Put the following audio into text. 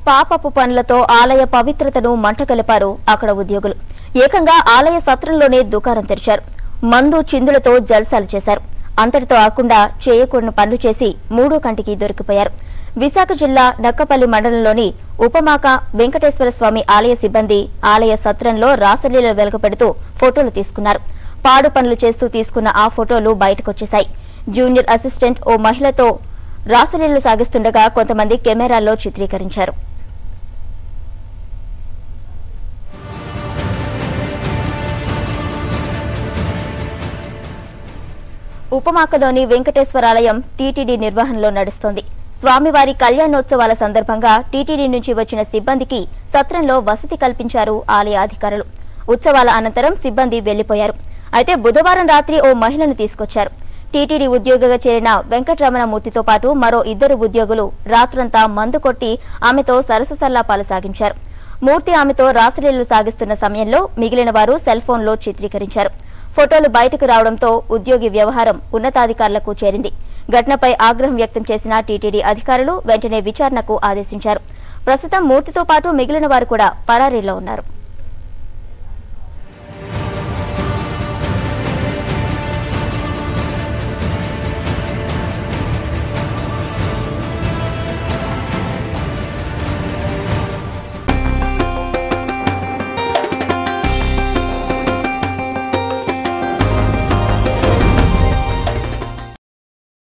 పాపపు పనులతో ఆలయ పవిత్రతను మంటగలిపారు అక్కడ ఉద్యోగులు ఏకంగా ఆలయ సత్రంలోనే దుకాణం తెరిచారు మందు చిందులతో జల్సాలు చేశారు అంతటితో ఆకుండా చేయకూడని పనులు చేసి మూడో కంటికి దొరికిపోయారు విశాఖ జిల్లా నక్కపల్లి మండలంలోని ఉపమాక వెంకటేశ్వర స్వామి ఆలయ సిబ్బంది ఆలయ సత్రంలో రాసలీల వెలుగుపెడుతూ ఫోటోలు తీసుకున్నారు పాడు పనులు చేస్తూ తీసుకున్న ఆ ఫోటోలు బయటకొచ్చేశాయి జూనియర్ అసిస్టెంట్ ఓ మహిళతో రాసలీలు సాగిస్తుండగా కొంతమంది కెమెరాల్లో చిత్రీకరించారు ఉపమాకలోని వెంకటేశ్వరాలయం టీటీడీ నిర్వహణలో నడుస్తోంది స్వామివారి కళ్యాణోత్సవాల సందర్భంగా టీటీడీ నుంచి వచ్చిన సిబ్బందికి సత్రంలో వసతి కల్పించారు ఆలయ అధికారులు ఉత్సవాల అనంతరం సిబ్బంది వెళ్లిపోయారు అయితే బుధవారం రాత్రి ఓ మహిళను తీసుకొచ్చారు టీటీడీ ఉద్యోగిగా చేరిన వెంకటరమణమూర్తితో పాటు మరో ఇద్దరు ఉద్యోగులు రాత్రంతా మందు కొట్టి ఆమెతో సరససల్లాపాలు సాగించారు మూర్తి ఆమెతో రాసలీలు సాగిస్తున్న సమయంలో మిగిలిన వారు సెల్ ఫోన్లో చిత్రీకరించారు ఫోటోలు బయటకు రావడంతో ఉద్యోగి వ్యవహారం ఉన్నతాధికారులకు చేరింది ఘటనపై ఆగ్రహం వ్యక్తం చేసిన టీటీడీ అధికారులు వెంటనే విచారణకు ఆదేశించారు ప్రస్తుతం మూర్తితో పాటు మిగిలిన వారు కూడా పరారీలో ఉన్నారు